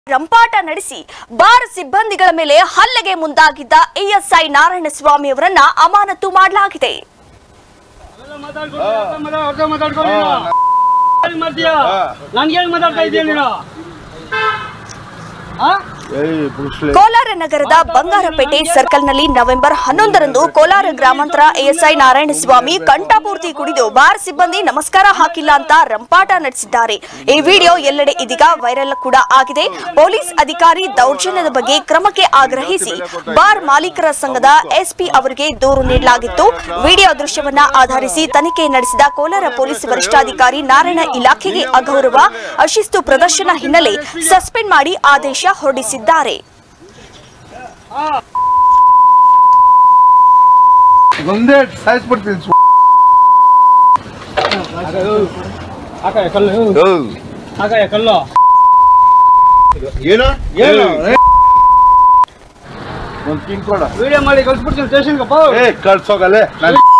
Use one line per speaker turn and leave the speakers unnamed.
ರಂಪಾಟ ನಡೆಸಿ ಬಾರ್ ಸಿಬ್ಬಂದಿಗಳ ಮೇಲೆ ಹಲ್ಲೆಗೆ ಮುಂದಾಗಿದ್ದ ಎಎಸ್ಐ ನಾರಾಯಣಸ್ವಾಮಿ ಅವರನ್ನ ಅಮಾನತು ಮಾಡಲಾಗಿದೆ
ಮಾಡ್ತೀಯಾ ನನ್ಗೆ ಹೆಂಗ್ ಮಾತಾಡ್ತಾ ಇದೀಯ ನೀನು ಆ?
ಏಯ್ ಬುಡ್ಸ್ಲೆ.
ಕೋಲಾರ ನಗರದ ಬಂಗಾರಪೇಟೆ ಸರ್ಕಲ್ನಲ್ಲಿ ನವೆಂಬರ್ ಹನ್ನೊಂದರಂದು ಕೋಲಾರ ಗ್ರಾಮಾಂತರ ಎಎಸ್ಐ ನಾರಾಯಣಸ್ವಾಮಿ ಕಂಠಪೂರ್ತಿ ಕುಡಿದು ಬಾರ್ ಸಿಬ್ಬಂದಿ ನಮಸ್ಕಾರ ಹಾಕಿಲ್ಲ ಅಂತ ರಂಪಾಟ ನಡೆಸಿದ್ದಾರೆ ಈ ವಿಡಿಯೋ ಎಲ್ಲೆಡೆ ಇದೀಗ ವೈರಲ್ ಕೂಡ ಆಗಿದೆ ಪೊಲೀಸ್ ಅಧಿಕಾರಿ ದೌರ್ಜನ್ಯದ ಬಗ್ಗೆ ಕ್ರಮಕ್ಕೆ ಆಗ್ರಹಿಸಿ ಬಾರ್ ಮಾಲೀಕರ ಸಂಘದ ಎಸ್ಪಿ ಅವರಿಗೆ ದೂರು ನೀಡಲಾಗಿತ್ತು ವಿಡಿಯೋ ದೃಶ್ಯವನ್ನ ಆಧರಿಸಿ ತನಿಖೆ ನಡೆಸಿದ ಕೋಲಾರ ಪೊಲೀಸ್ ವರಿಷ್ಠಾಧಿಕಾರಿ ನಾರಾಯಣ ಇಲಾಖೆಗೆ ಅಗೌರವ ಅಶಿಸ್ತು ಪ್ರದರ್ಶನ ಹಿನ್ನೆಲೆ ಸಸ್ಪೆಂಡ್ ಮಾಡಿ ಆದೇಶ ಹೊರಡಿಸಿದ್ದಾರೆ
ಒಂದೇ ಸಾಯಿಸ್ಬಿಡ್ತೀನಿ ಸು-
ಹಾಕಯ್ಯ ಕಲ್ಲು
ಏಯ್.
ಹಾಕಯ್ಯ ಕಲ್ಲು
ಏನು
ಏನು?
ಏಯ್. ಒಂದ್ ಕಿಂಗ್ ಕೊಡ
ವಿಡಿಯೋ ಮಾಡಿ ಕಳ್ಸ್ಬಿಡ್ತೀನಿ ಸ್ಟೇಷನ್ಗಪ್ಪ
ಏ ಕಳ್ಸೋಗಲ್ಲೇ ನಾನು